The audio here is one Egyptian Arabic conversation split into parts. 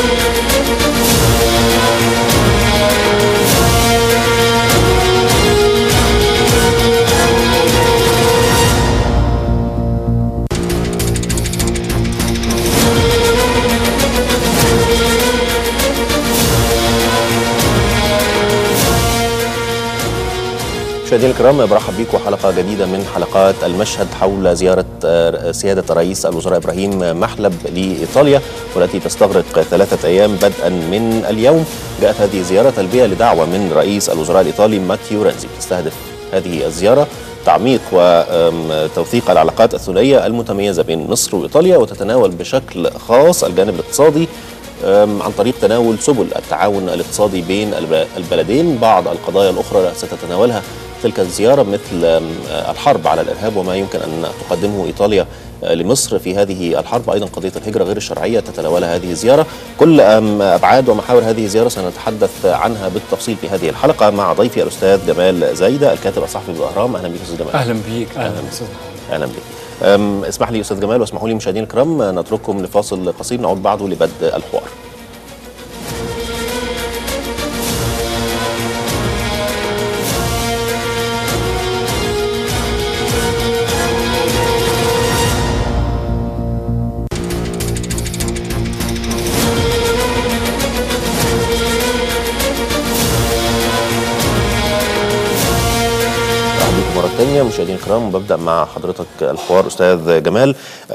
مشاهدينا الكرام برحب بكم حلقه جديده من حلقات المشهد حول زياره سياده رئيس الوزراء ابراهيم محلب لايطاليا والتي تستغرق ثلاثه ايام بدءا من اليوم جاءت هذه الزياره تلبيه لدعوه من رئيس الوزراء الايطالي ماتيو رنزي تستهدف هذه الزياره تعميق وتوثيق العلاقات الثنائيه المتميزه بين مصر وايطاليا وتتناول بشكل خاص الجانب الاقتصادي عن طريق تناول سبل التعاون الاقتصادي بين البلدين بعض القضايا الاخرى ستتناولها تلك الزيارة مثل الحرب على الإرهاب وما يمكن أن تقدمه إيطاليا لمصر في هذه الحرب أيضا قضية الهجرة غير الشرعية تتناولها هذه الزيارة كل أبعاد ومحاور هذه الزيارة سنتحدث عنها بالتفصيل في هذه الحلقة مع ضيفي الأستاذ جمال زايدة الكاتب الصحفي بالأهرام أهلا بك أستاذ جمال أهلا بك أهلا أستاذ أهلا بك اسمح لي أستاذ جمال واسمحوا لي مشاهدينا الكرام نترككم لفاصل قصير نعود بعده لبدء الحوار ثانية مشاهدينا الكرام ببدأ مع حضرتك الحوار أستاذ جمال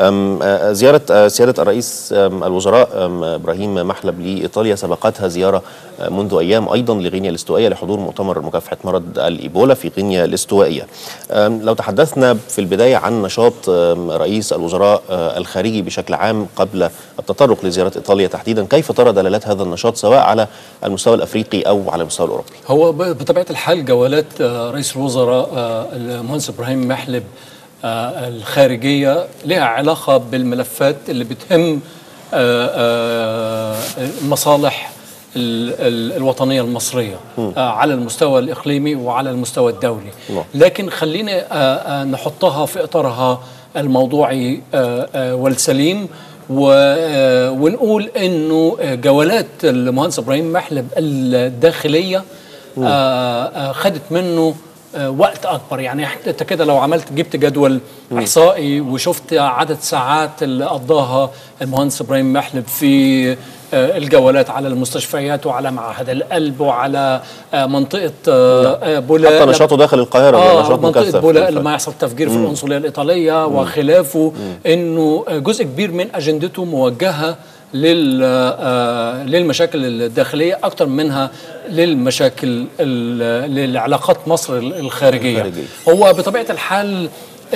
زيارة سيادة الرئيس الوزراء إبراهيم محلب لإيطاليا سبقتها زيارة منذ أيام أيضا لغينيا الاستوائية لحضور مؤتمر مكافحة مرض الإيبولا في غينيا الاستوائية لو تحدثنا في البداية عن نشاط رئيس الوزراء الخارجي بشكل عام قبل التطرق لزيارة إيطاليا تحديدا كيف ترى دلالات هذا النشاط سواء على المستوى الأفريقي أو على المستوى الأوروبي هو بطبيعة الحال جولات رئيس الوزراء المهندس ابراهيم محلب آه الخارجيه لها علاقه بالملفات اللي بتهم آه آه المصالح الوطنيه المصريه على المستوى الاقليمي وعلى المستوى الدولي لكن خلينا نحطها في اطارها الموضوعي والسليم ونقول انه جولات المهندس ابراهيم محلب الداخليه خدت منه وقت اكبر يعني انت كده لو عملت جبت جدول احصائي وشفت عدد ساعات اللي قضاها المهندس ابراهيم محلب في الجولات على المستشفيات وعلى معهد القلب وعلى منطقه بولا حتى نشاطه داخل القاهره آه نشاط منطقه بولا لما يحصل تفجير في القنصليه الايطاليه مم. وخلافه مم. انه جزء كبير من اجندته موجهه لل للمشاكل الداخليه اكثر منها للمشاكل للعلاقات مصر الخارجيه الخارجية. هو بطبيعه الحال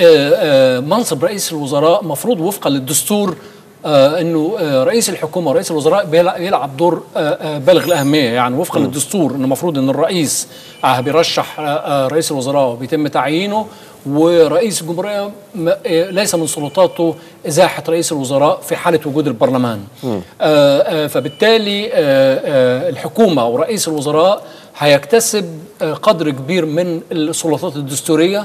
منصب رئيس الوزراء مفروض وفقا للدستور آه انه آه رئيس الحكومه ورئيس الوزراء بيلعب دور آه بالغ الاهميه يعني وفقا م. للدستور انه المفروض ان الرئيس بيرشح رئيس الوزراء وبيتم تعيينه ورئيس الجمهوريه ليس من سلطاته ازاحه رئيس الوزراء في حاله وجود البرلمان فبالتالي الحكومه ورئيس الوزراء هيكتسب قدر كبير من السلطات الدستوريه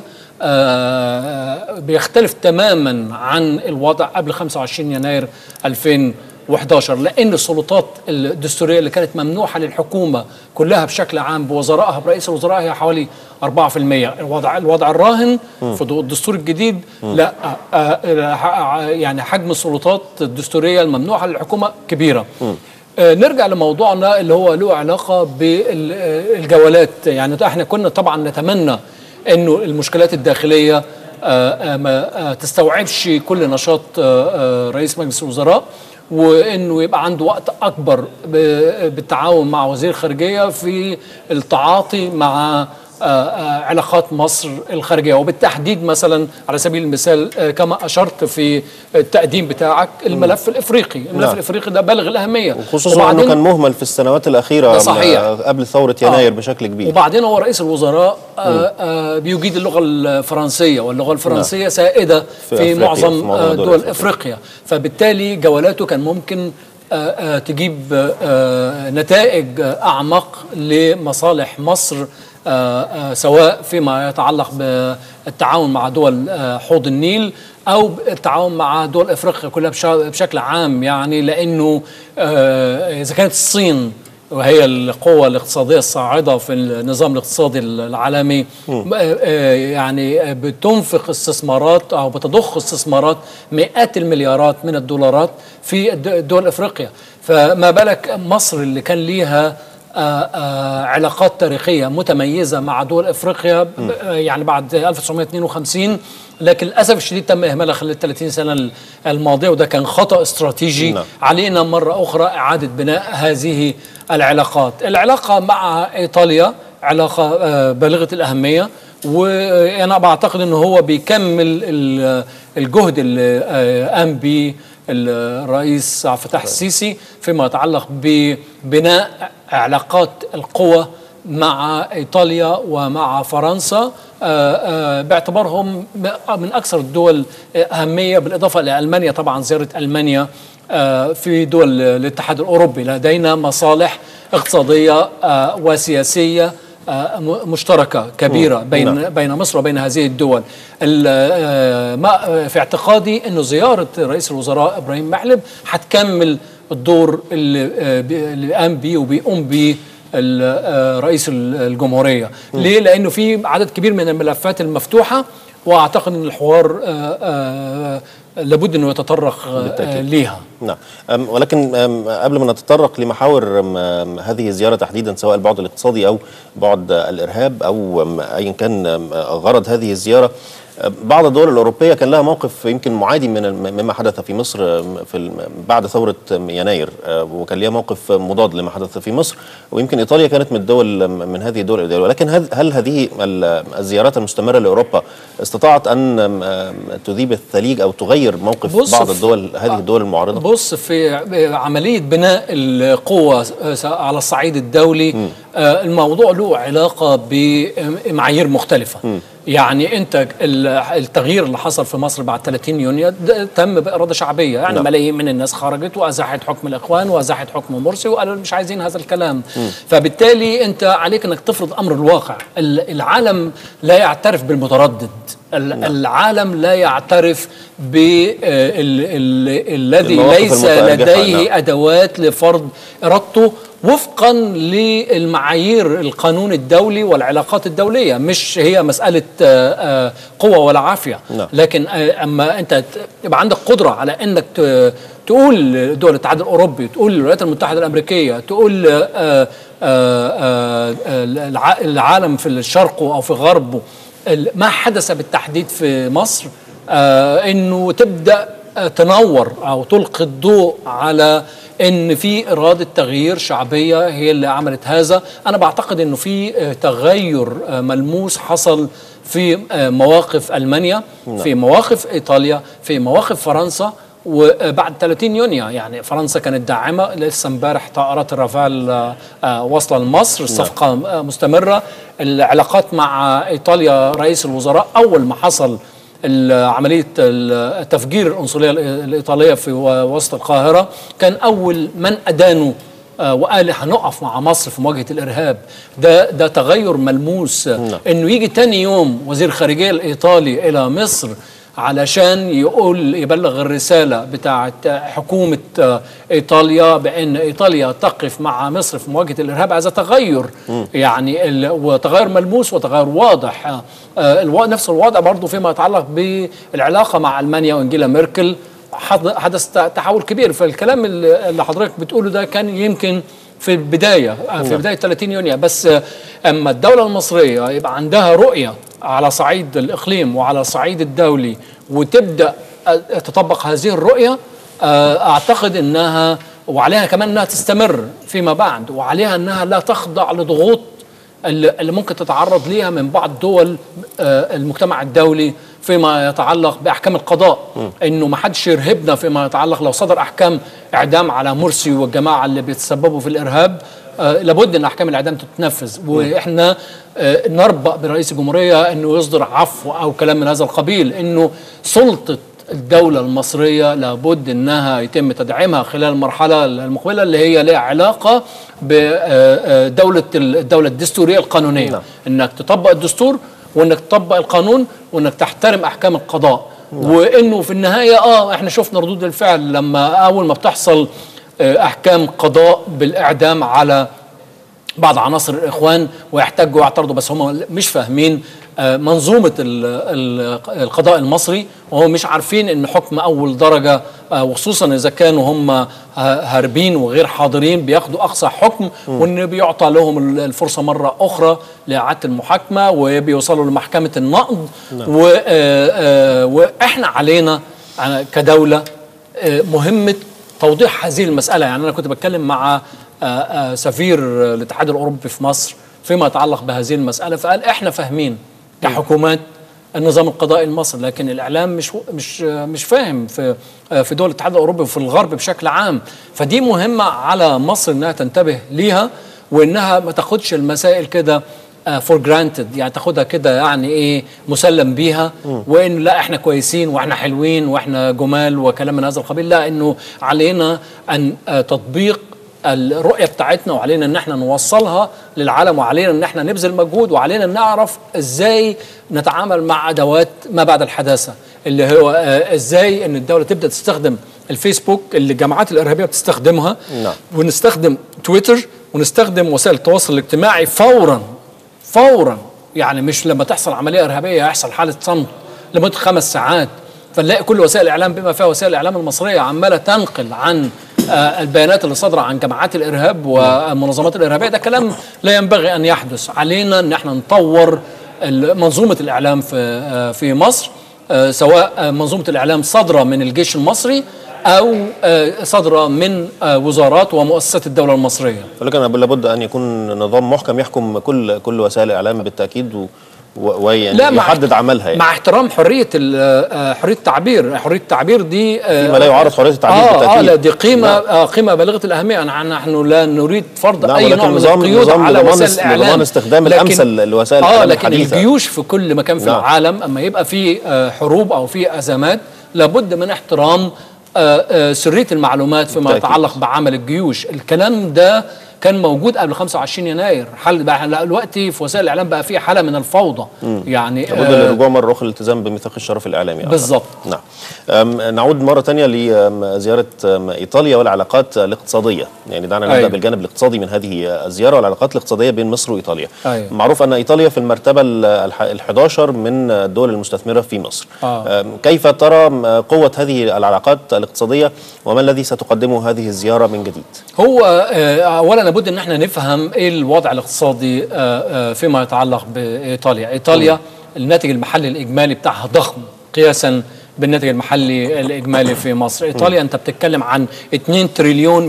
بيختلف تماما عن الوضع قبل 25 يناير 2011 لان السلطات الدستوريه اللي كانت ممنوحه للحكومه كلها بشكل عام بوزرائها برئيس الوزراء هي حوالي 4% الوضع الوضع الراهن في الدستور الجديد لا يعني حجم السلطات الدستوريه الممنوحه للحكومه كبيره نرجع لموضوعنا اللي هو له علاقه بالجولات يعني احنا كنا طبعا نتمنى انه المشكلات الداخليه ما تستوعبش كل نشاط رئيس مجلس الوزراء وانه يبقى عنده وقت اكبر بالتعاون مع وزير الخارجيه في التعاطي مع علاقات مصر الخارجيه وبالتحديد مثلا على سبيل المثال كما اشرت في التقديم بتاعك الملف الافريقي الملف نعم. الافريقي ده بالغ الاهميه خصوصا انه كان مهمل في السنوات الاخيره صحيح. قبل ثوره يناير آه. بشكل كبير وبعدين هو رئيس الوزراء آه آه بيجيد اللغه الفرنسيه واللغه الفرنسيه نعم. سائده في, في معظم دول, دول افريقيا فبالتالي جولاته كان ممكن آآ آآ تجيب آآ نتائج أعمق لمصالح مصر آه، آه، سواء فيما يتعلق بالتعاون مع دول آه، حوض النيل او التعاون مع دول افريقيا كلها بشا- بشكل عام يعني لانه آه، اذا كانت الصين وهي القوة الاقتصادية الصاعدة في النظام الاقتصادي العالمي آه، آه، يعني بتنفق استثمارات أو بتضخ استثمارات مئات المليارات من الدولارات في الد- دول أفريقيا فما بالك مصر اللي كان ليها آه، آه، علاقات تاريخية متميزة مع دول أفريقيا ب- آه، يعني بعد 1952 لكن للأسف الشديد تم إهمالها خلال ال 30 سنة الماضية وده كان خطأ استراتيجي نعم. علينا مرة أخرى إعادة بناء هذه العلاقات العلاقة مع إيطاليا علاقة آه، بالغة الأهمية وأنا بعتقد أنه هو بيكمل ال- الجهد اللي آه، قام به الرئيس عبد الفتاح السيسي فيما يتعلق ببناء علاقات القوى مع ايطاليا ومع فرنسا آه، آه، باعتبارهم من اكثر الدول اهميه بالاضافه لالمانيا طبعا زياره المانيا آه، في دول الاتحاد الاوروبي لدينا مصالح اقتصاديه آه، وسياسيه آه، م- مشتركه كبيره بين نعم. بين مصر وبين هذه الدول ال- آه، ما آه، في اعتقادي انه زياره رئيس الوزراء ابراهيم محلب هتكمل الدور اللي آه، بي- اللي قام بيه وبيقوم بيه ال- آه، رئيس ال- الجمهوريه ليه لانه في عدد كبير من الملفات المفتوحه واعتقد ان الحوار آه، آه، لابد انه يتطرق آه، بالتأكيد. ليها نعم أم، ولكن أم، قبل ما نتطرق لمحاور أم، أم، هذه الزيارة تحديدا سواء البعد الاقتصادي أو بعد الإرهاب أو أم، أيا كان أم، غرض هذه الزيارة أم، بعض الدول الأوروبية كان لها موقف يمكن معادي من الم- مما حدث في مصر أم، في الم- بعد ثورة أم، يناير أه، وكان لها موقف مضاد لما حدث في مصر ويمكن إيطاليا كانت من الدول أم، من هذه الدول ولكن هل- هل هذه ال- الزيارات المستمرة لأوروبا استطاعت أن أم، أم، تذيب الثليج أو تغير موقف بص بعض في- الدول هذه الدول المعارضة؟ بص في عملية بناء القوة على الصعيد الدولي آه، الموضوع له علاقة بمعايير مختلفة يعني انت ال- التغيير اللي حصل في مصر بعد 30 يونيو ده تم بإرادة شعبية يعني نعم. ملايين من الناس خرجت وأزاحت حكم الإخوان وأزاحت حكم مرسي وقالوا مش عايزين هذا الكلام فبالتالي انت عليك انك تفرض أمر الواقع ال- العالم لا يعترف بالمتردد ال- العالم لا يعترف بالذي المواقف ليس المتأرجحة، لديه نعم. ادوات لفرض ارادته وفقا للمعايير القانون الدولي والعلاقات الدوليه مش هي مساله آه، آه، قوه ولا عافيه نعم. لكن آه، اما انت ت- يبقى عندك قدره على انك ت- تقول دول الاتحاد الاوروبي تقول الولايات المتحده الامريكيه تقول آه، آه، آه، آه، الع- العالم في الشرق او في غربه ال- ما حدث بالتحديد في مصر آه، انه تبدا آه، تنور او تلقي الضوء على ان في اراده تغيير شعبيه هي اللي عملت هذا انا بعتقد انه في آه، تغير آه، ملموس حصل في آه، مواقف المانيا في مواقف ايطاليا في مواقف فرنسا وبعد 30 يونيو يعني فرنسا كانت داعمه لسه امبارح طائرات الرافال آه، آه، واصله لمصر الصفقه آه، مستمره العلاقات مع ايطاليا رئيس الوزراء اول ما حصل ال- عمليه ال- تفجير العنصريه الإي- الايطاليه في و- وسط القاهره كان اول من ادانوا آه، وقال هنقف مع مصر في مواجهه الارهاب ده ده تغير ملموس آه، انه يجي تاني يوم وزير الخارجيه الايطالي الى مصر علشان يقول يبلغ الرسالة بتاعت حكومة آه، إيطاليا بأن إيطاليا تقف مع مصر في مواجهة الإرهاب هذا تغير يعني ال- وتغير ملموس وتغير واضح آه، آه، الوا- نفس الوضع برضو فيما يتعلق بالعلاقة مع ألمانيا وإنجيلا ميركل حض- حدث ت- تحول كبير فالكلام اللي اللي حضرتك بتقوله ده كان يمكن في البداية آه، في بداية 30 يونيو بس آه، أما الدولة المصرية يبقى عندها رؤية على صعيد الإقليم وعلى الصعيد الدولي وتبدأ آه، تطبق هذه الرؤية آه، أعتقد أنها وعليها كمان أنها تستمر فيما بعد وعليها أنها لا تخضع لضغوط اللي اللي ممكن تتعرض ليها من بعض دول آه، المجتمع الدولي فيما يتعلق باحكام القضاء انه ما حدش يرهبنا فيما يتعلق لو صدر احكام اعدام على مرسي والجماعه اللي بيتسببوا في الارهاب آه، لابد ان احكام الاعدام تتنفذ واحنا آه، نربأ برئيس الجمهوريه انه يصدر عفو او كلام من هذا القبيل انه سلطه الدولة المصرية لابد أنها يتم تدعيمها خلال المرحلة المقبلة اللي هي لها علاقة بدولة الدولة الدستورية القانونية نعم. أنك تطبق الدستور وأنك تطبق القانون وأنك تحترم أحكام القضاء وأنه في النهاية آه إحنا شفنا ردود الفعل لما أول ما بتحصل آه، أحكام قضاء بالإعدام على بعض عناصر الاخوان ويحتجوا ويعترضوا بس هم مش فاهمين آه، منظومه ال- ال- القضاء المصري وهم مش عارفين ان حكم اول درجه آه، وخصوصا اذا كانوا هم ه- هاربين وغير حاضرين بياخدوا اقصى حكم وان بيعطى لهم ال- الفرصه مره اخرى لاعاده المحاكمه وبيوصلوا لمحكمه النقض و- آه، آه، واحنا علينا آه، كدوله آه، مهمه توضيح هذه المساله يعني انا كنت بتكلم مع آه، آه، سفير الاتحاد الاوروبي في مصر فيما يتعلق بهذه المساله فقال احنا فاهمين كحكومات النظام القضائي المصري لكن الاعلام مش مش آه، مش فاهم في آه، في دول الاتحاد الاوروبي وفي الغرب بشكل عام فدي مهمه على مصر انها تنتبه ليها وانها ما تاخدش المسائل كده فور جرانتد يعني تاخدها كده يعني ايه مسلم بيها وان لا احنا كويسين واحنا حلوين واحنا جمال وكلام من هذا القبيل لا انه علينا ان آه، تطبيق الرؤيه بتاعتنا وعلينا ان احنا نوصلها للعالم وعلينا ان احنا نبذل مجهود وعلينا نعرف ازاي نتعامل مع ادوات ما بعد الحداثه اللي هو آه، ازاي ان الدوله تبدا تستخدم الفيسبوك اللي الجماعات الارهابيه بتستخدمها نعم. ونستخدم تويتر ونستخدم وسائل التواصل الاجتماعي فورا فورا يعني مش لما تحصل عمليه ارهابيه يحصل حاله صمت لمده خمس ساعات فنلاقي كل وسائل الاعلام بما فيها وسائل الاعلام المصريه عماله تنقل عن آه، البيانات اللي صادره عن جماعات الارهاب والمنظمات الارهابيه ده كلام لا ينبغي ان يحدث علينا ان احنا نطور ال- منظومه الاعلام في آه، في مصر آه، سواء آه، منظومه الاعلام صادره من الجيش المصري او آه، صادره من آه، وزارات ومؤسسات الدوله المصريه ولكن لابد ان يكون نظام محكم يحكم كل كل وسائل الاعلام بالتاكيد و- و- ويعني لا مع يحدد عملها يعني مع احترام حريه ال- آه، حريه التعبير حريه التعبير دي آه، فيما لا يعارض حريه التعبير اه اه بالتاكيد لا دي قيمه نعم. آه قيمه بالغه الاهميه نحن نحن لا نريد فرض نعم، اي ولكن نوع من نظام- القيود نظام على لضمان وسائل است- الاعلام لضمان استخدام لكن- الأمثل لوسائل اه الإعلام لكن الحديثة. الجيوش في كل مكان في نعم. العالم اما يبقى في آه حروب او في ازمات لابد من احترام آه آه سريه المعلومات فيما بالتأكيد. يتعلق بعمل الجيوش الكلام ده كان موجود قبل 25 يناير حل بقى لا، دلوقتي في وسائل الاعلام بقى في حاله من الفوضى يعني لابد آه للرجوع مره اخرى للالتزام بميثاق الشرف الاعلامي أعتقد. بالظبط. نعم أم، نعود مره ثانيه لزياره أم، ايطاليا والعلاقات الاقتصاديه يعني دعنا نبدا أيوة. بالجانب الاقتصادي من هذه الزياره والعلاقات الاقتصاديه بين مصر وايطاليا أيوة. معروف ان ايطاليا في المرتبه ال 11 من الدول المستثمره في مصر آه. أم، كيف ترى أم، قوه هذه العلاقات الاقتصاديه وما الذي ستقدمه هذه الزياره من جديد هو آه، اولا لابد ان احنا نفهم ايه الوضع الاقتصادي آه، آه، فيما يتعلق بايطاليا ايطاليا الناتج المحلي الاجمالي بتاعها ضخم قياسا بالناتج المحلي الاجمالي في مصر ايطاليا انت بتتكلم عن 2 تريليون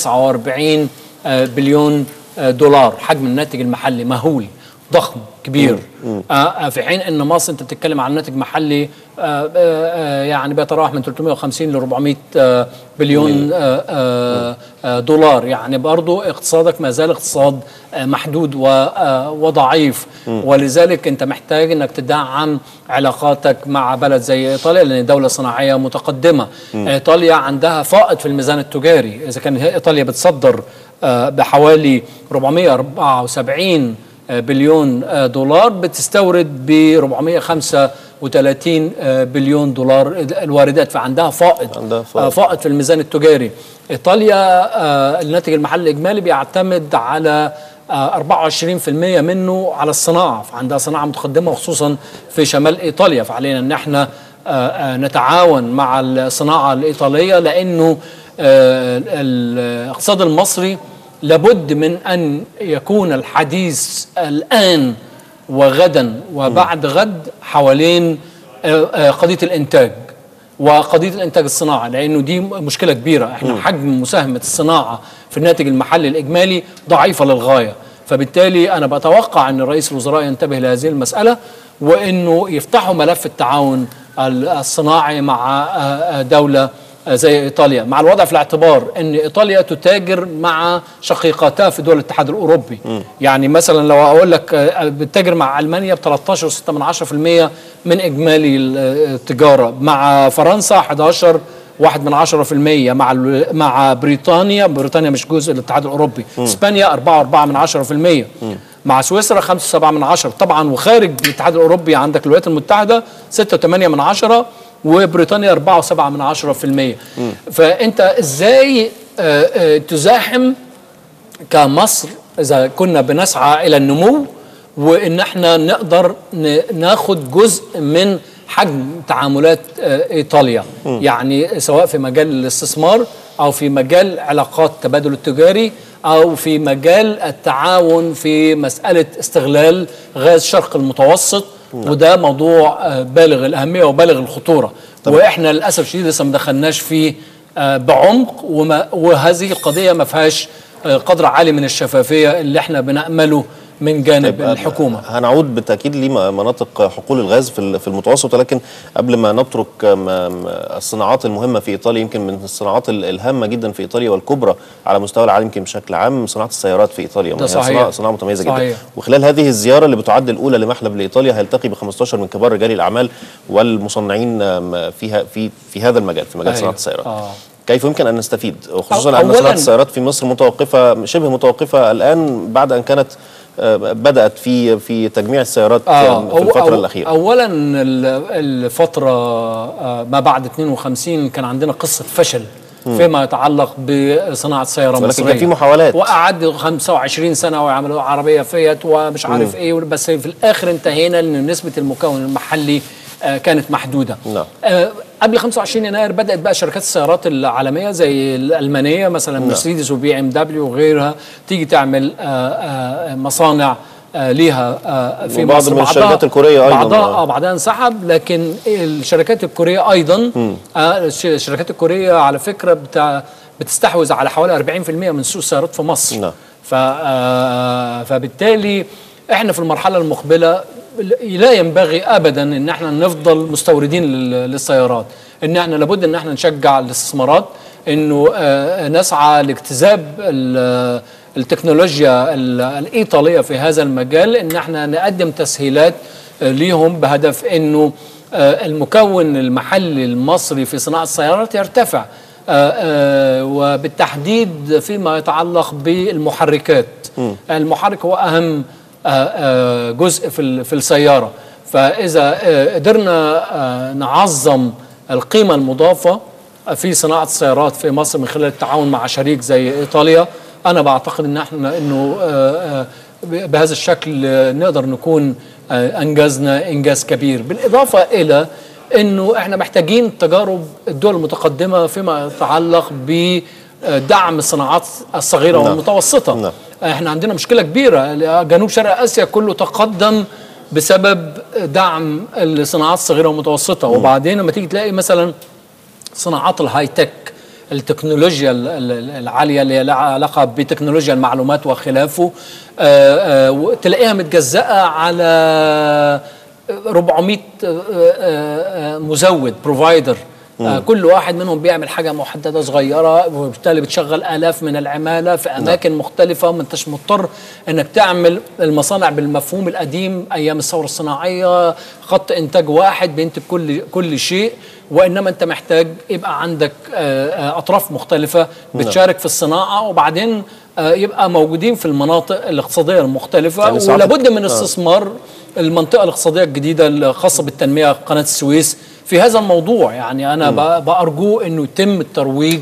149 آه، بليون آه، دولار حجم الناتج المحلي مهول ضخم كبير آه، آه، في حين ان مصر انت بتتكلم عن ناتج محلي آه، آه، آه، يعني بيتراوح من 350 ل 400 آه، بليون آه، آه، آه، دولار يعني برضو اقتصادك ما زال اقتصاد آه، محدود و- آه، وضعيف ولذلك انت محتاج انك تدعم علاقاتك مع بلد زي ايطاليا لان دولة صناعية متقدمة ايطاليا عندها فائض في الميزان التجاري اذا كان هي ايطاليا بتصدر آه، بحوالي 474 بليون آه، دولار بتستورد ب 435 آه، بليون دولار الواردات فعندها فائض عندها فائض. آه، فائض في الميزان التجاري ايطاليا آه، الناتج المحلي الاجمالي بيعتمد على آه، 24% منه على الصناعه فعندها صناعه متقدمه وخصوصا في شمال ايطاليا فعلينا ان احنا آه، آه، نتعاون مع الصناعه الايطاليه لانه آه، الاقتصاد المصري لابد من ان يكون الحديث الان وغدا وبعد غد حوالين آه، آه، قضيه الانتاج وقضيه الانتاج الصناعي لانه دي مشكله كبيره احنا حجم مساهمه الصناعه في الناتج المحلي الاجمالي ضعيفه للغايه فبالتالي انا بتوقع ان رئيس الوزراء ينتبه لهذه المساله وانه يفتحوا ملف التعاون ال- الصناعي مع آه، آه، دوله آه، زي ايطاليا مع الوضع في الاعتبار ان ايطاليا تتاجر مع شقيقاتها في دول الاتحاد الاوروبي يعني مثلا لو اقول لك آه، بتتاجر مع المانيا ب 13.6% من اجمالي التجاره مع فرنسا 11 واحد من عشرة في المية مع ال- مع بريطانيا بريطانيا مش جزء الاتحاد الأوروبي اسبانيا أربعة وأربعة من عشرة في المية مع سويسرا خمسة وسبعة من عشرة طبعا وخارج الاتحاد الأوروبي عندك الولايات المتحدة ستة وثمانية من عشرة وبريطانيا أربعة وسبعة من عشرة في المية فأنت إزاي آه، آه، تزاحم كمصر اذا كنا بنسعى الى النمو وان احنا نقدر ن- ناخد جزء من حجم تعاملات آه، ايطاليا يعني سواء في مجال الاستثمار او في مجال علاقات التبادل التجاري او في مجال التعاون في مساله استغلال غاز شرق المتوسط وده موضوع آه، بالغ الاهميه وبالغ الخطوره واحنا للاسف الشديد لسه ما دخلناش فيه آه، بعمق وما وهذه القضيه ما فيهاش آه، قدر عالي من الشفافيه اللي احنا بنامله من جانب طيب، الحكومه هنعود بالتاكيد لمناطق حقول الغاز في ال- في المتوسط ولكن قبل ما نترك م- م- الصناعات المهمه في ايطاليا يمكن من الصناعات ال- الهامه جدا في ايطاليا والكبرى على مستوى العالم يمكن بشكل عام صناعه السيارات في ايطاليا ده وهي صحيح. صناعه صناعه متميزه جدا صحيح. وخلال هذه الزياره اللي بتعد الاولى لمحلب لايطاليا هيلتقي ب 15 من كبار رجال الاعمال والمصنعين م- فيها في في هذا المجال في مجال أيوة. صناعه السيارات آه. كيف يمكن ان نستفيد خصوصا أو- ان صناعه أولاً- السيارات في مصر متوقفه شبه متوقفه الان بعد ان كانت آه، بدات في في تجميع السيارات آه في أو- الفتره أو- الاخيره اولا ال- الفتره آه، ما بعد 52 كان عندنا قصه فشل فيما يتعلق بصناعه سياره ولكن مصريه كان في محاولات. وقعدوا 25 سنه ويعملوا عربيه فيات ومش عارف ايه بس في الاخر انتهينا لان نسبه المكون المحلي آه، كانت محدوده نعم. آه، قبل 25 يناير بدات بقى شركات السيارات العالميه زي الالمانيه مثلا مرسيدس وبي ام دبليو وغيرها تيجي تعمل آه، آه، مصانع آه، ليها آه، في وبعض مصر من بعضها- الشركات الكورية أيضاً. بعضها اه بعدها انسحب لكن الشركات الكوريه ايضا آه الش- الشركات الكوريه على فكره بتاع بتستحوذ على حوالي 40% من سوق السيارات في مصر نعم. ف آه، فبالتالي احنا في المرحله المقبله لا ينبغي ابدا ان احنا نفضل مستوردين لل- للسيارات ان احنا لابد ان احنا نشجع الاستثمارات انه آه، نسعى لاجتذاب ال- التكنولوجيا ال- الايطاليه في هذا المجال ان احنا نقدم تسهيلات آه، ليهم بهدف انه آه، المكون المحلي المصري في صناعه السيارات يرتفع آه، آه، وبالتحديد فيما يتعلق بالمحركات المحرك هو اهم آه، آه، جزء في ال- في السياره فاذا آه، قدرنا آه، نعظم القيمه المضافه في صناعه السيارات في مصر من خلال التعاون مع شريك زي ايطاليا انا بعتقد ان احنا انه آه، آه، بهذا الشكل آه، نقدر نكون آه، انجزنا انجاز كبير بالاضافه الى انه احنا محتاجين تجارب الدول المتقدمه فيما يتعلق بدعم الصناعات الصغيره نعم. والمتوسطه نعم. احنا عندنا مشكله كبيره جنوب شرق اسيا كله تقدم بسبب دعم الصناعات الصغيره والمتوسطه وبعدين لما تيجي تلاقي مثلا صناعات الهاي تك التكنولوجيا ال- ال- العاليه اللي لها علاقه بتكنولوجيا المعلومات وخلافه آه، آه، تلاقيها متجزأه على 400 آه، آه، آه، مزود بروفايدر كل واحد منهم بيعمل حاجه محدده صغيره وبالتالي بتشغل الاف من العماله في اماكن مختلفه ما انتش مضطر انك تعمل المصانع بالمفهوم القديم ايام الثوره الصناعيه خط انتاج واحد بينتج كل كل شيء وانما انت محتاج يبقى عندك آه، آه، اطراف مختلفه بتشارك في الصناعه وبعدين آه، يبقى موجودين في المناطق الاقتصاديه المختلفه يعني ساعات- ولابد من استثمار المنطقه الاقتصاديه الجديده الخاصه بالتنميه قناه السويس في هذا الموضوع يعني انا ب- بارجو انه يتم الترويج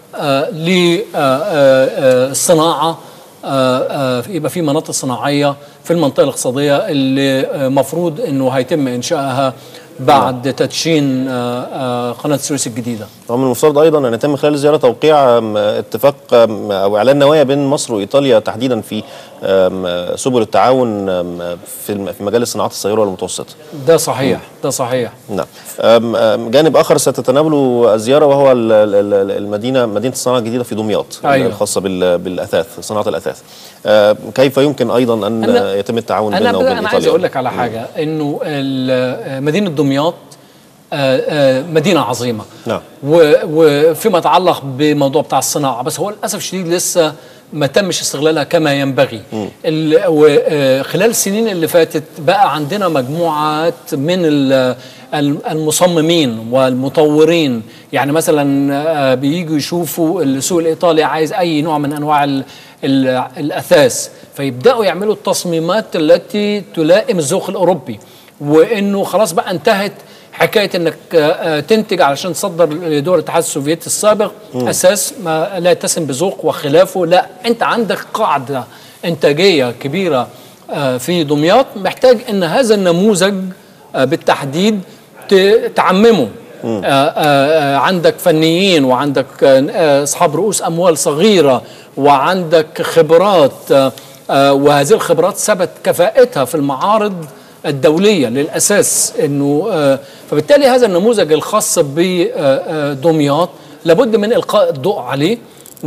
للصناعه يبقى في مناطق صناعيه في المنطقه الاقتصاديه اللي آه، مفروض انه هيتم انشائها بعد تدشين آه، آه، قناه السويس الجديده ومن المفترض ايضا ان يتم خلال الزياره توقيع آم، اتفاق آم، او اعلان نوايا بين مصر وايطاليا تحديدا في آم، سبل التعاون آم، في الم- في مجال الصناعات الصغيره والمتوسطه. ده صحيح ده صحيح نعم. آم، آم، جانب اخر ستتناوله الزياره وهو ال- ال- ال- المدينه مدينه الصناعه الجديده في دمياط أيوة. الخاصه بال- بالاثاث صناعه الاثاث. آم، كيف يمكن ايضا ان أنا- يتم التعاون انا بيننا وبين انا ايطاليا؟ عايز اقول لك على حاجه انه ال- مدينه دمياط آه، آه، مدينه عظيمه نعم. و- وفيما يتعلق بموضوع بتاع الصناعه بس هو للاسف الشديد لسه ما تمش استغلالها كما ينبغي ال- و- خلال السنين اللي فاتت بقى عندنا مجموعات من ال- ال- المصممين والمطورين يعني مثلا آه، بييجوا يشوفوا السوق الايطالي عايز اي نوع من انواع ال- ال- الاثاث فيبداوا يعملوا التصميمات التي تلائم الذوق الاوروبي وانه خلاص بقى انتهت حكايه انك آه، آه، تنتج علشان تصدر لدول الاتحاد السوفيتي السابق اساس ما لا يتسم بذوق وخلافه لا انت عندك قاعده انتاجيه كبيره آه، في دمياط محتاج ان هذا النموذج آه، بالتحديد ت- تعممه آه، آه، آه، عندك فنيين وعندك آه، آه، اصحاب رؤوس اموال صغيره وعندك خبرات آه، آه، وهذه الخبرات ثبت كفاءتها في المعارض الدولية للأساس أنه آه، فبالتالي هذا النموذج الخاص بدمياط لابد من إلقاء الضوء عليه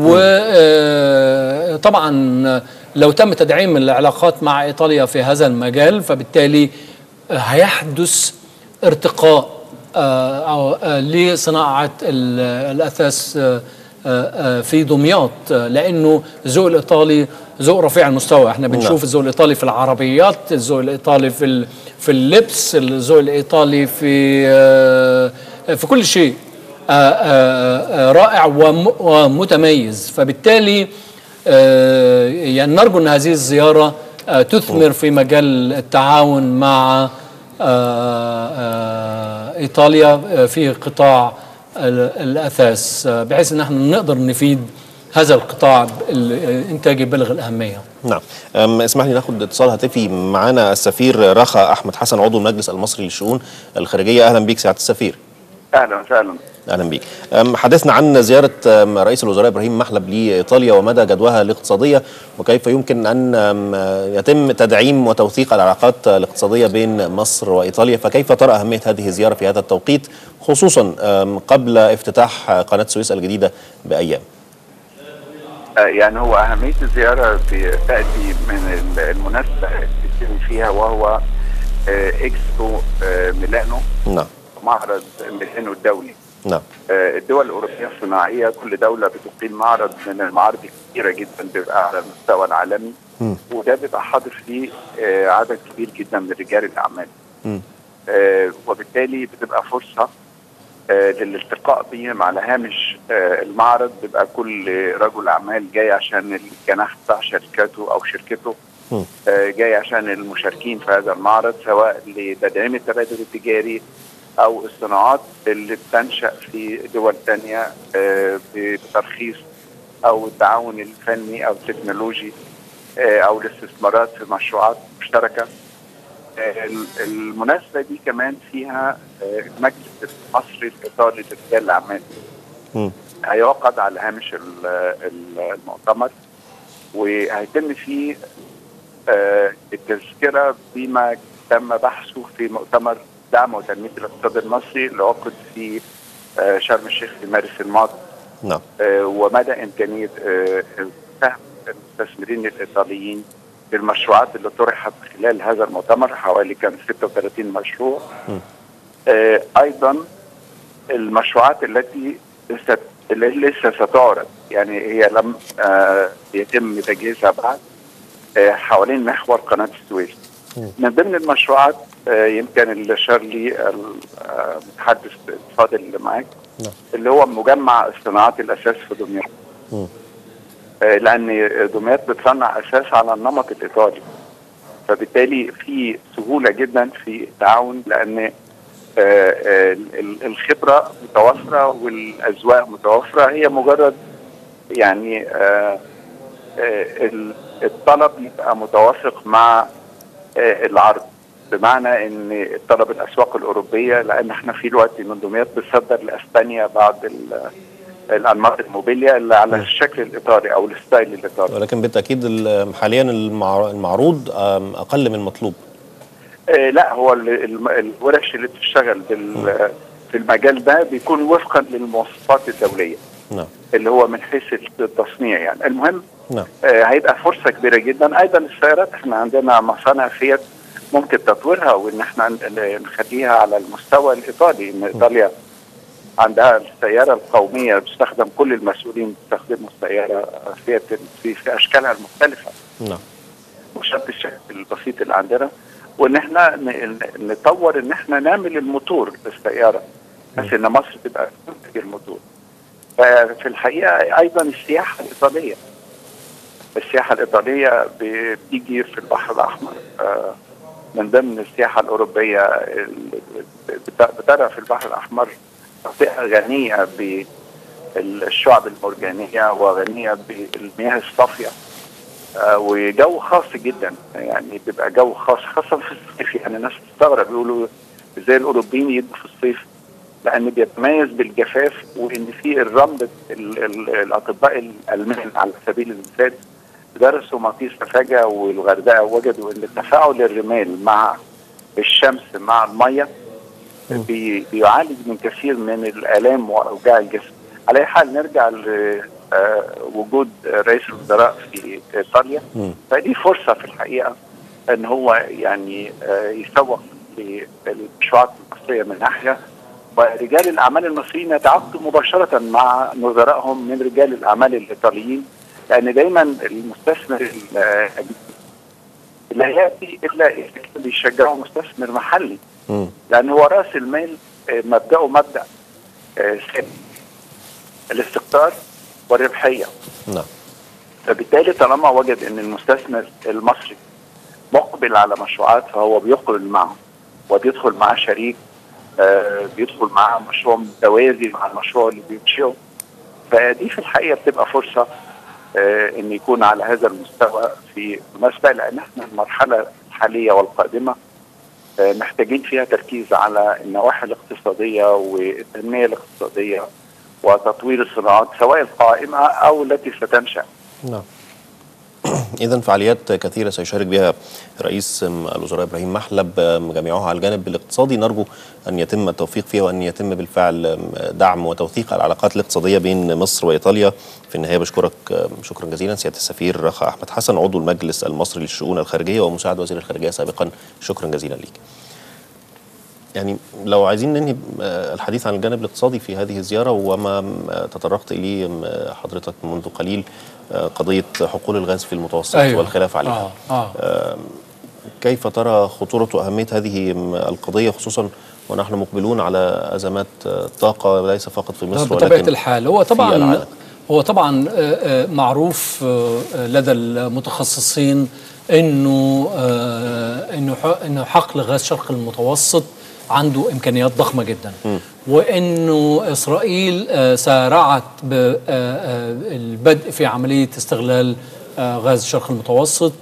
وطبعا لو تم تدعيم العلاقات مع إيطاليا في هذا المجال فبالتالي هيحدث ارتقاء آه، أو آه، لصناعة ال- الأثاث آه، آه، في دمياط آه، لأنه الذوق الإيطالي ذوق رفيع المستوى احنا بنشوف الذوق الإيطالي في العربيات الذوق الإيطالي في ال- في اللبس الذوق الإيطالي في آه، في كل شيء آه، آه، آه، رائع وم- ومتميز فبالتالي آه، يعني نرجو أن هذه الزيارة آه، تثمر في مجال التعاون مع آه، آه، ايطاليا آه، في قطاع ال- الاثاث آه، بحيث ان احنا نقدر نفيد هذا القطاع الانتاجي بلغ الاهميه نعم أم، اسمح لي ناخد اتصال هاتفي معنا السفير رخا احمد حسن عضو المجلس المصري للشؤون الخارجيه اهلا بيك سعاده السفير اهلا وسهلا اهلا بيك أم، حدثنا عن زياره أم، رئيس الوزراء ابراهيم محلب لايطاليا ومدى جدواها الاقتصاديه وكيف يمكن ان أم، يتم تدعيم وتوثيق العلاقات الاقتصاديه بين مصر وايطاليا فكيف ترى اهميه هذه الزياره في هذا التوقيت خصوصا أم، قبل افتتاح قناه سويس الجديده بايام آه، يعني هو اهميه الزياره بتاتي من ال- المناسبه اللي بيتم فيها وهو آه، اكسبو آه، ميلانو نعم معرض ميلانو الدولي نعم آه، الدول الاوروبيه الصناعيه كل دوله بتقيم معرض من المعارض الكبيره جدا بيبقى على المستوى العالمي مم. وده بيبقى حاضر فيه آه، عدد كبير جدا من رجال الاعمال مم. آه، وبالتالي بتبقى فرصه آه، للالتقاء بهم على هامش آه، المعرض بيبقى كل رجل اعمال جاي عشان الجناح بتاع شركته او شركته مم. آه، جاي عشان المشاركين في هذا المعرض سواء لتدعيم التبادل التجاري او الصناعات اللي بتنشا في دول تانية آه، بترخيص او التعاون الفني او التكنولوجي آه، او الاستثمارات في مشروعات مشتركه آه، المناسبه دي كمان فيها آه، المجلس المصري الايطالي لرجال الاعمال مم. هيعقد على هامش ال- ال- المؤتمر وهيتم فيه آه، التذكره بما تم بحثه في مؤتمر دعم وتنميه الاقتصاد المصري اللي عقد في آه، شرم الشيخ في مارس الماضي نعم آه، ومدى امكانيه آه، فهم المستثمرين الايطاليين بالمشروعات اللي طرحت خلال هذا المؤتمر حوالي كان 36 مشروع آه، ايضا المشروعات التي ست- اللي لسه ستعرض يعني هي لم آه، يتم تجهيزها بعد آه، حوالين محور قناه السويس من ضمن المشروعات آه، يمكن اللي شار لي المتحدث الفاضل اللي معاك نعم. اللي هو مجمع صناعات الاساس في دمياط مم. آه، لان دمياط بتصنع اساس على النمط الايطالي فبالتالي في سهوله جدا في التعاون لان آه، آه، ال- الخبره متوفره والاذواق متوفره هي مجرد يعني آه، آه، ال- الطلب يبقى متوافق مع آه، العرض بمعنى ان الطلب الاسواق الاوروبيه لان احنا في الوقت من دمياط بتصدر لاسبانيا بعض ال- الانماط الموبيليا اللي على الشكل الايطالي او الستايل الايطالي ولكن بالتاكيد ال- حاليا المع- المعروض أم، اقل من المطلوب آه لا هو ال- الم- الورش اللي بتشتغل بال- في المجال ده بيكون وفقا للمواصفات الدوليه نعم اللي هو من حيث التصنيع يعني المهم نعم آه، هيبقى فرصه كبيره جدا ايضا السيارات احنا عندنا مصانع فيات ممكن تطويرها وان احنا ن- نخليها على المستوى الايطالي ان ايطاليا عندها السياره القوميه بتستخدم كل المسؤولين بيستخدموا السياره في في, في اشكالها المختلفه نعم مش شرط الشكل البسيط اللي عندنا وان احنا ن- ن- نطور ان احنا نعمل الموتور للسياره بس ان مصر تبقى تنتج الموتور ففي الحقيقه ايضا السياحه الايطاليه السياحه الايطاليه ب- بتيجي في البحر الاحمر آه، من ضمن السياحه الاوروبيه ال- بت- بترى في البحر الاحمر منطقه غنيه بالشعب المرجانيه وغنيه بالمياه الصافيه آه، وجو خاص جدا يعني بيبقى جو خاص خاصه في الصيف يعني الناس بتستغرب يقولوا ازاي الاوروبيين يجوا في الصيف لان بيتميز بالجفاف وان في الرمل ال- ال- الاطباء الالمان على سبيل المثال درسوا مطيس سفاجة والغردقه وجدوا ان تفاعل الرمال مع الشمس مع الميه بي بيعالج من كثير من الالام واوجاع الجسم على اي حال نرجع لوجود رئيس الوزراء في ايطاليا مم. فدي فرصه في الحقيقه ان هو يعني آه، يسوق للمشروعات المصريه من ناحيه ورجال الاعمال المصريين يتعاقدوا مباشره مع نظرائهم من رجال الاعمال الايطاليين لان دايما المستثمر الاجنبي لا ياتي الا اذا كان بيشجعه مستثمر محلي مم. لان هو راس المال آه، مبداه مبدا آه، ثابت الاستقرار والربحيه نعم فبالتالي طالما وجد ان المستثمر المصري مقبل على مشروعات فهو بيقبل معه وبيدخل معاه شريك آه بيدخل معاه مشروع متوازي مع المشروع اللي بيمشيه فدي في الحقيقه بتبقى فرصه آه ان يكون على هذا المستوى في مناسبه لان احنا المرحله الحاليه والقادمه آه محتاجين فيها تركيز على النواحي الاقتصاديه والتنميه الاقتصاديه وتطوير الصناعات سواء القائمه او التي ستنشا نعم إذا فعاليات كثيرة سيشارك بها رئيس الوزراء إبراهيم محلب جميعها على الجانب الاقتصادي نرجو أن يتم التوفيق فيها وأن يتم بالفعل دعم وتوثيق العلاقات الاقتصادية بين مصر وإيطاليا في النهاية بشكرك شكرا جزيلا سيادة السفير رخا أحمد حسن عضو المجلس المصري للشؤون الخارجية ومساعد وزير الخارجية سابقا شكرا جزيلا ليك يعني لو عايزين ننهي الحديث عن الجانب الاقتصادي في هذه الزيارة وما تطرقت إليه حضرتك منذ قليل قضية حقول الغاز في المتوسط أيوة. والخلاف عليها آه. آه. كيف ترى خطورة وأهمية هذه القضية خصوصا ونحن مقبلون على أزمات طاقة ليس فقط في مصر بطبيعة ولكن الحال هو في طبعا العالم. هو طبعا آه، آه، معروف آه، آه، لدى المتخصصين انه آه، انه ح- انه حقل غاز شرق المتوسط عنده امكانيات ضخمه جدا وانه اسرائيل آه، سارعت بالبدء في عمليه استغلال آه، غاز شرق المتوسط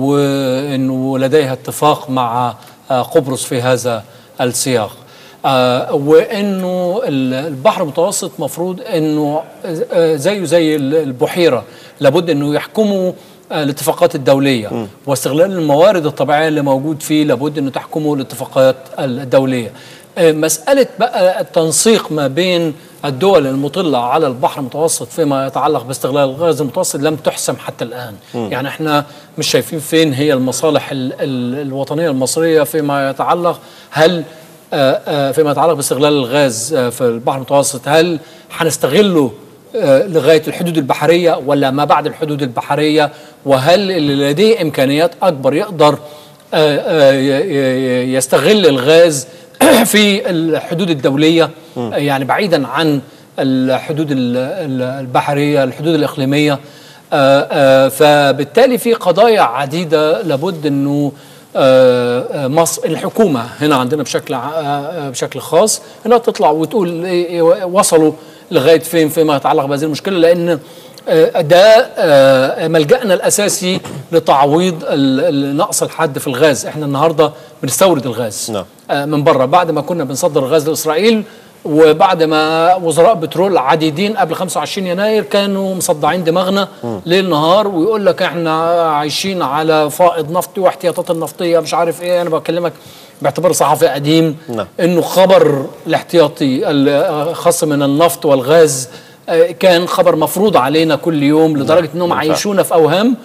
وانه لديها اتفاق مع آه، قبرص في هذا السياق آه وانه ال- البحر المتوسط مفروض انه آه، زيه زي ال- البحيره لابد انه يحكموا آه، الاتفاقات الدوليه واستغلال الموارد الطبيعيه اللي موجود فيه لابد انه تحكمه الاتفاقات الدوليه آه، مساله بقى التنسيق ما بين الدول المطلة على البحر المتوسط فيما يتعلق باستغلال الغاز المتوسط لم تحسم حتى الآن يعني احنا مش شايفين فين هي المصالح ال ال الوطنية المصرية فيما يتعلق هل آه، آه، فيما يتعلق باستغلال الغاز آه، في البحر المتوسط هل هنستغله آه، لغايه الحدود البحريه ولا ما بعد الحدود البحريه وهل اللي لديه امكانيات اكبر يقدر آه، آه، ي- ي- يستغل الغاز في الحدود الدوليه آه، يعني بعيدا عن الحدود ال- ال- البحريه الحدود الاقليميه آه، آه، فبالتالي في قضايا عديده لابد انه آه، آه، مصر الحكومه هنا عندنا بشكل ع- آه، بشكل خاص انها تطلع وتقول إيه- إيه وصلوا لغايه فين فيما يتعلق بهذه المشكله لان آه، ده آه، ملجأنا الاساسي لتعويض ال- ال- نقص الحد في الغاز احنا النهارده بنستورد الغاز نعم. آه، من بره بعد ما كنا بنصدر الغاز لاسرائيل وبعد ما وزراء بترول عديدين قبل 25 يناير كانوا مصدعين دماغنا ليل نهار ويقول لك احنا عايشين على فائض نفطي واحتياطات النفطيه مش عارف ايه انا بكلمك باعتبار صحفي قديم نعم. انه خبر الاحتياطي الخاص من النفط والغاز آه، كان خبر مفروض علينا كل يوم لدرجه انهم بالفعل. عايشونا في اوهام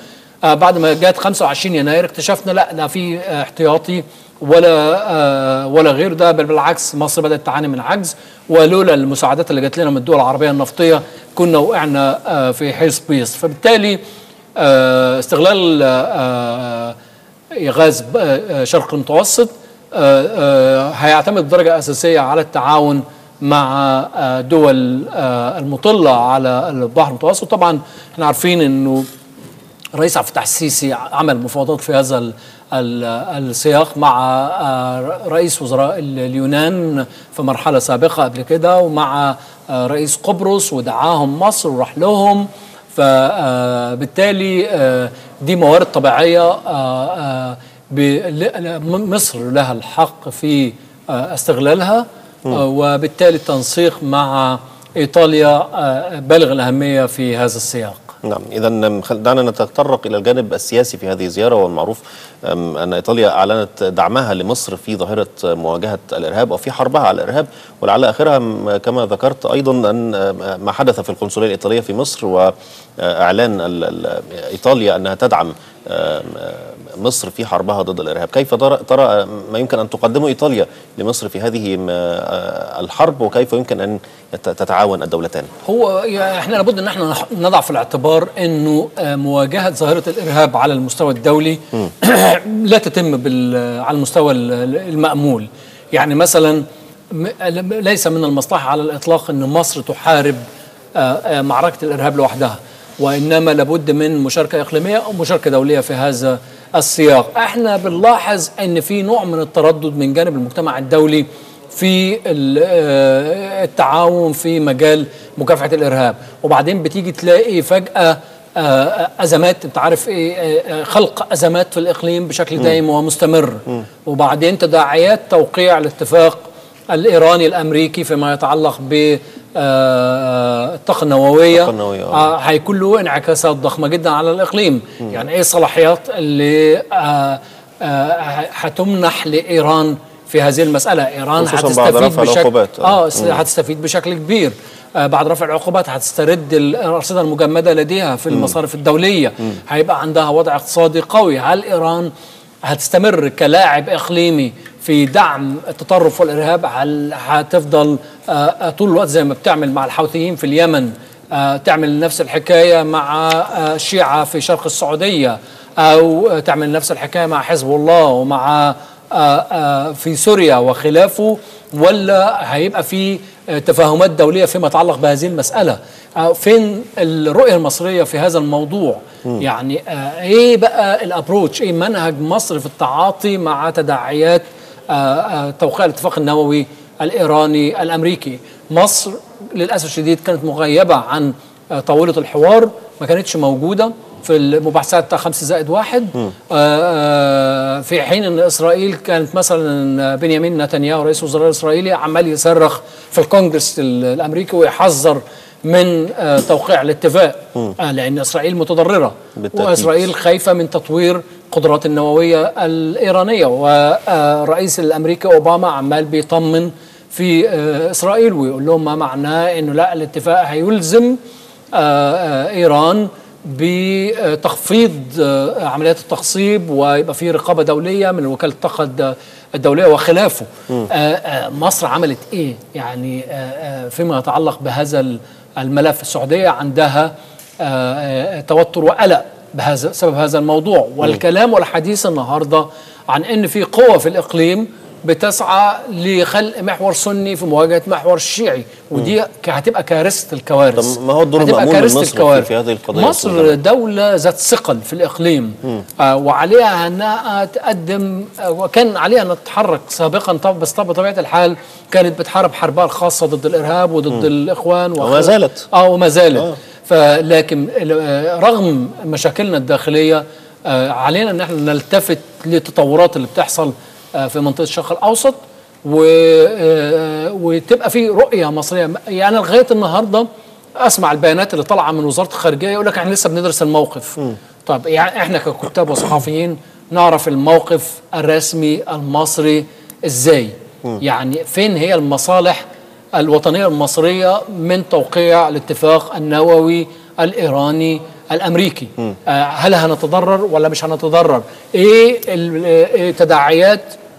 آه بعد ما جت 25 يناير اكتشفنا لا ده في آه احتياطي ولا آه ولا غير ده بل بالعكس مصر بدات تعاني من عجز ولولا المساعدات اللي جات لنا من الدول العربيه النفطيه كنا وقعنا آه في حيث بيص فبالتالي آه استغلال آه غاز آه شرق المتوسط آه آه هيعتمد بدرجه اساسيه على التعاون مع آه دول آه المطله على البحر المتوسط طبعا احنا عارفين انه الرئيس عبد الفتاح السيسي عمل مفاوضات في هذا ال ال السياق مع رئيس وزراء اليونان في مرحله سابقه قبل كده ومع رئيس قبرص ودعاهم مصر وراح لهم فبالتالي دي موارد طبيعيه مصر لها الحق في استغلالها وبالتالي التنسيق مع ايطاليا بالغ الاهميه في هذا السياق نعم اذا دعنا نتطرق الى الجانب السياسي في هذه الزياره والمعروف ان ايطاليا اعلنت دعمها لمصر في ظاهره مواجهه الارهاب وفي حربها على الارهاب ولعل اخرها كما ذكرت ايضا ان ما حدث في القنصليه الايطاليه في مصر واعلان ايطاليا انها تدعم مصر في حربها ضد الارهاب، كيف ترى ما يمكن ان تقدمه ايطاليا لمصر في هذه الحرب وكيف يمكن ان تتعاون الدولتان؟ هو يعني احنا لابد ان احنا نضع في الاعتبار انه مواجهه ظاهره الارهاب على المستوى الدولي لا تتم على المستوى المامول، يعني مثلا ليس من المصلحه على الاطلاق ان مصر تحارب معركه الارهاب لوحدها. وانما لابد من مشاركه اقليميه او مشاركه دوليه في هذا السياق احنا بنلاحظ ان في نوع من التردد من جانب المجتمع الدولي في التعاون في مجال مكافحه الارهاب وبعدين بتيجي تلاقي فجاه ازمات انت عارف ايه خلق ازمات في الاقليم بشكل دائم ومستمر وبعدين تداعيات توقيع الاتفاق الايراني الامريكي فيما يتعلق ب الطاقه النوويه آه هيكون له انعكاسات ضخمه جدا على الاقليم م. يعني ايه الصلاحيات اللي آه آه هتمنح لايران في هذه المساله ايران هتستفيد بشكل اه هتستفيد بشكل كبير آه بعد رفع العقوبات هتسترد الارصده المجمده لديها في المصارف الدوليه م. هيبقى عندها وضع اقتصادي قوي هل ايران هتستمر كلاعب اقليمي في دعم التطرف والارهاب هل هتفضل آه طول الوقت زي ما بتعمل مع الحوثيين في اليمن آه تعمل نفس الحكايه مع آه الشيعه في شرق السعوديه او تعمل نفس الحكايه مع حزب الله ومع في سوريا وخلافه ولا هيبقى في تفاهمات دوليه فيما يتعلق بهذه المساله فين الرؤيه المصريه في هذا الموضوع م. يعني ايه بقى الابروتش ايه منهج مصر في التعاطي مع تداعيات توقيع الاتفاق النووي الايراني الامريكي مصر للاسف الشديد كانت مغيبه عن طاوله الحوار ما كانتش موجوده في المباحثات بتاع خمسة زائد واحد آآ في حين ان اسرائيل كانت مثلا بنيامين نتنياهو رئيس الوزراء الاسرائيلي عمال يصرخ في الكونجرس الامريكي ويحذر من توقيع الاتفاق لان اسرائيل متضرره بالتأكيد. واسرائيل خايفه من تطوير قدرات النوويه الايرانيه والرئيس الامريكي اوباما عمال بيطمن في اسرائيل ويقول لهم ما معناه انه لا الاتفاق هيلزم ايران بتخفيض عمليات التخصيب ويبقى في رقابه دوليه من وكاله الطاقه الدوليه وخلافه مصر عملت ايه يعني فيما يتعلق بهذا الملف السعوديه عندها توتر وقلق بهذا سبب هذا الموضوع والكلام والحديث النهارده عن ان في قوه في الاقليم بتسعى لخلق محور سني في مواجهه محور شيعي ودي هتبقى كارثه الكوارث طب ما هو الدور المأمول من مصر في, في هذه القضيه مصر دوله ذات ثقل في الاقليم آه وعليها انها تقدم آه وكان عليها ان تتحرك سابقا طب بس طب بطبيعه الحال كانت بتحارب حربها الخاصه ضد الارهاب وضد م. الاخوان وما زالت اه وما زالت آه. فلكن رغم مشاكلنا الداخليه آه علينا ان احنا نلتفت للتطورات اللي بتحصل في منطقه الشرق الاوسط و... وتبقى في رؤيه مصريه يعني لغايه النهارده اسمع البيانات اللي طالعه من وزاره الخارجيه يقول لك احنا لسه بندرس الموقف م. طب يعني احنا ككتاب وصحفيين نعرف الموقف الرسمي المصري ازاي م. يعني فين هي المصالح الوطنيه المصريه من توقيع الاتفاق النووي الايراني الامريكي آه، هل هنتضرر ولا مش هنتضرر ايه ال- إيه تداعيات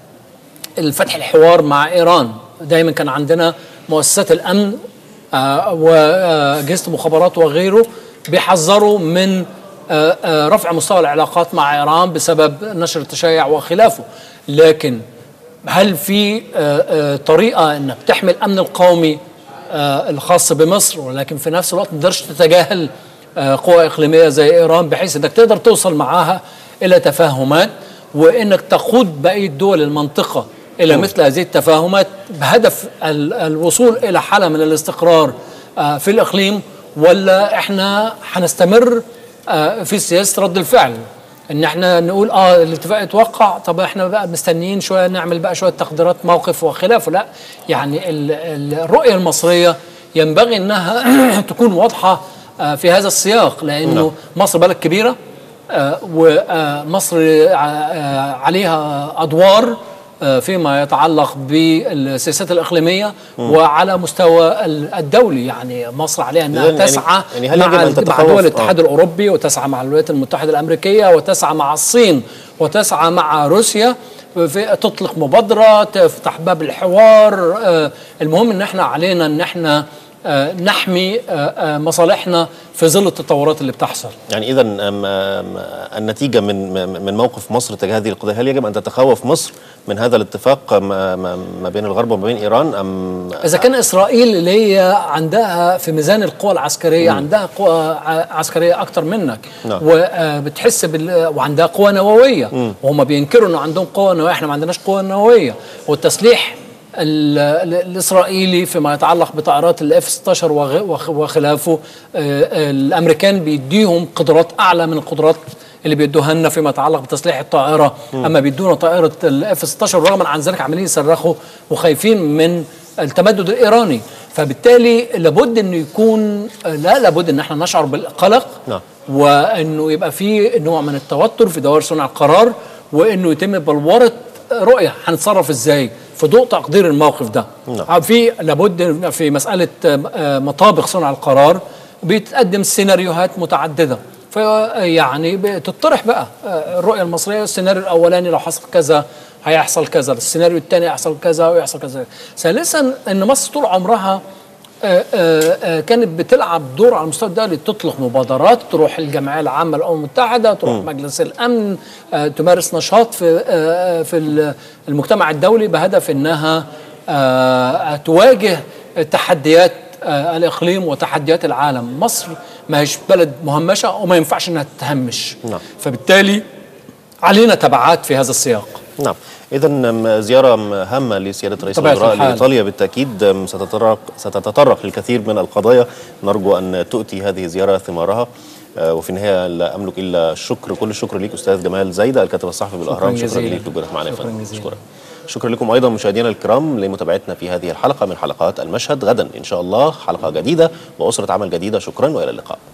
الفتح الحوار مع ايران دايما كان عندنا مؤسسات الامن آه، واجهزه المخابرات وغيره بيحذروا من آه، آه، رفع مستوى العلاقات مع ايران بسبب نشر التشيع وخلافه لكن هل في آه، آه، طريقه انك تحمي الامن القومي آه، الخاص بمصر ولكن في نفس الوقت ما تقدرش تتجاهل آه، قوى اقليميه زي ايران بحيث انك تقدر توصل معاها الى تفاهمات وانك تقود بقيه دول المنطقه الى مثل هذه التفاهمات بهدف ال- الوصول الى حاله من الاستقرار آه، في الاقليم ولا احنا هنستمر آه، في سياسه رد الفعل ان احنا نقول اه الاتفاق اتوقع طب احنا بقى مستنيين شويه نعمل بقى شويه تقديرات موقف وخلافه لا يعني ال- ال- الرؤيه المصريه ينبغي انها تكون واضحه آه، في هذا السياق لانه مصر بلد كبيره آه، ومصر ع- آه، عليها ادوار آه، فيما يتعلق بالسياسات الاقليميه وعلى مستوى ال- الدولي يعني مصر عليها انها إذن يعني- تسعى يعني هل يجب مع, أن ال- مع تتخوف- دول آه. الاتحاد الاوروبي وتسعى مع الولايات المتحده الامريكيه وتسعى مع الصين وتسعى مع روسيا في تطلق مبادره تفتح باب الحوار آه، المهم ان احنا علينا ان احنا آه، نحمي آه، آه، مصالحنا في ظل التطورات اللي بتحصل يعني اذا النتيجه من من موقف مصر تجاه هذه القضيه هل يجب ان تتخوف مصر من هذا الاتفاق ما, ما, ما بين الغرب وما بين ايران ام اذا كان اسرائيل اللي هي عندها في ميزان القوى العسكريه عندها قوى ع- عسكريه اكتر منك نعم. وبتحس بال وعندها قوى نوويه وهم بينكروا انه عندهم قوى نوويه احنا ما عندناش قوى نوويه والتسليح ال- ال- الاسرائيلي فيما يتعلق بطائرات الاف 16 وغ- وخ- وخلافه آه، الامريكان بيديهم قدرات اعلى من القدرات اللي بيدوها لنا فيما يتعلق بتسليح الطائره اما بيدونا طائره الاف 16 ورغم عن ذلك عمالين يصرخوا وخايفين من التمدد الايراني فبالتالي لابد انه يكون لا لابد ان احنا نشعر بالقلق نعم. وانه يبقى في نوع من التوتر في دوائر صنع القرار وانه يتم بلوره رؤيه هنتصرف ازاي في ضوء تقدير الموقف ده نعم. في لابد في مساله آه، مطابق صنع القرار بتقدم سيناريوهات متعدده فيعني بتطرح بقى آه، الرؤيه المصريه السيناريو الاولاني لو حصل كذا هيحصل كذا السيناريو الثاني هيحصل كذا ويحصل كذا ثالثا ان مصر طول عمرها آه، آه، آه، كانت بتلعب دور على المستوى الدولي تطلق مبادرات تروح الجمعيه العامه للامم المتحده تروح مجلس الامن آه، تمارس نشاط في آه، آه، في ال- المجتمع الدولي بهدف انها آه، تواجه تحديات آه، الاقليم وتحديات العالم مصر ما هيش بلد مهمشه وما ينفعش انها تتهمش نعم. فبالتالي علينا تبعات في هذا السياق نعم اذا زياره هامه لسياده رئيس طبيعة الوزراء الحال. لايطاليا بالتاكيد أم، ستتطرق ستتطرق للكثير من القضايا نرجو ان تؤتي هذه الزياره ثمارها آه، وفي النهايه لا املك الا الشكر كل الشكر ليك استاذ جمال زايده الكاتب الصحفي بالاهرام شكرا جزيلا. ليك لوجودك معنا يا شكراً فندم جزيلا. شكرا شكرا لكم ايضا مشاهدينا الكرام لمتابعتنا في هذه الحلقه من حلقات المشهد غدا ان شاء الله حلقه جديده واسره عمل جديده شكرا والى اللقاء